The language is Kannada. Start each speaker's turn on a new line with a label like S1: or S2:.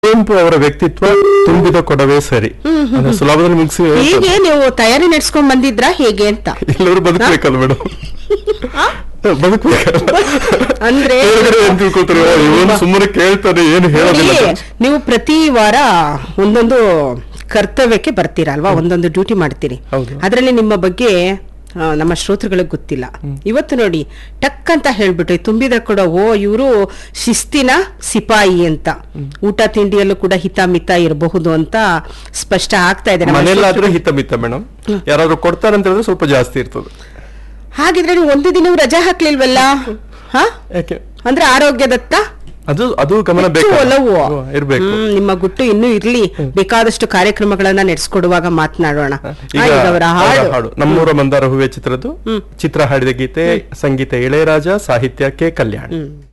S1: ಕುವೆಂಪು ಅವರ ವ್ಯಕ್ತಿತ್ವ ತುಂಬಿದ ಕೊಡವೇ ಸರಿ ಅಂದ್ರೆ ಸುಲಭದಲ್ಲಿ ಮುಗಿಸಿ
S2: ಹೀಗೆ ನೀವು ತಯಾರಿ ನಡೆಸ್ಕೊಂಡ್ ಬಂದಿದ್ರಾ ಹೇಗೆ ಅಂತ
S1: ಎಲ್ಲರೂ ಬದುಕಬೇಕಲ್ಲ ಮೇಡಮ್ ಬದುಕಬೇಕಲ್ಲ
S2: ಅಂದ್ರೆ
S1: ಕೆಳಗಡೆ ಏನ್ ತಿಳ್ಕೊತಾರೆ ಇವನು ಸುಮ್ಮನೆ ಕೇಳ್ತಾನೆ ಏನು ಹೇಳೋದಿಲ್ಲ
S2: ನೋಡಿ, ನೀವು ಪ್ರತಿ ವಾರ ಒಂದೊಂದು ಕರ್ತವ್ಯಕ್ಕೆ ಬರ್ತೀರಾ ಅಲ್ವಾ ಒಂದೊಂದು ಡ್ಯೂಟಿ ಮಾಡ್ತೀರಿ
S1: ಹೌದು.
S2: ಅದರಲ್ಲಿ ನಿಮ್ಮ ಬಗ್ಗೆ ಆ, ನಮ್ಮ ಶ್ರೋತೃಗಳಿಗೆ ಗೊತ್ತಿಲ್ಲ ಇವತ್ತು ನೋಡಿ ಟಕ್ ಅಂತ ಹೇಳ್ಬಿಟ್ರಿ ತುಂಬಿದ ಕೂಡ ಓ ಇವರು ಶಿಸ್ತಿನ ಸಿಪಾಯಿ ಅಂತ ಊಟ ತಿಂಡಿಯಲ್ಲೂ ಕೂಡ ಹಿತ ಮಿತ ಇರಬಹುದು ಅಂತ ಸ್ಪಷ್ಟ ಆಗ್ತಾ ಇದೆ ನಮ್ಮ
S1: ಮನೆಯಲ್ಲಾದ್ರೆ ಹಿತ ಮಿತ್ತ ಮೇಡಮ್ ಯಾರಾದ್ರೂ ಕೊಡ್ತಾರೆ ಅಂತ ಹೇಳಿದ್ರೆ ಸ್ವಲ್ಪ ಜಾಸ್ತಿ ಇರ್ತದೆ
S2: ಹಾಗಿದ್ರೆ ನೀವು ಒಂದು ದಿನ ರಜೆ ಹಾಕ್ಲಿಲ್ವಲ್ಲ ಹ
S1: ಯಾಕೆ
S2: ಅಂದ್ರೆ ಆರೋಗ್ಯದತ್ತ
S1: ಅದು ಅದು ಗಮನ
S2: ಹೆಚ್ಚು
S1: ಬೇಕು
S2: ಒಲವು
S1: ಇರ್ಬೇಕು
S2: ಹ್ಮ್, ನಿಮ್ಮ ಗುಟ್ಟು ಇನ್ನೂ ಇರ್ಲಿ ಬೇಕಾದಷ್ಟು ಕಾರ್ಯಕ್ರಮಗಳನ್ನ ನಡೆಸ್ಕೊಡುವಾಗ ಮಾತನಾಡೋಣ
S1: ಈಗ
S2: ಈಗ ಅವರ
S1: ಅವರ
S2: ಹಾಡು
S1: ಹಾಡು ನಮ್ಮೂರ ಮಂದಾರ ಹೂವೆ ಚಿತ್ರದ್ದು ಚಿತ್ರ ಹಾಡಿದ ಗೀತೆ ಸಂಗೀತ ಇಳೆಯರಾಜ ಸಾಹಿತ್ಯ ಕೆ ಕಲ್ಯಾಣ್
S2: ಹ್ಮ್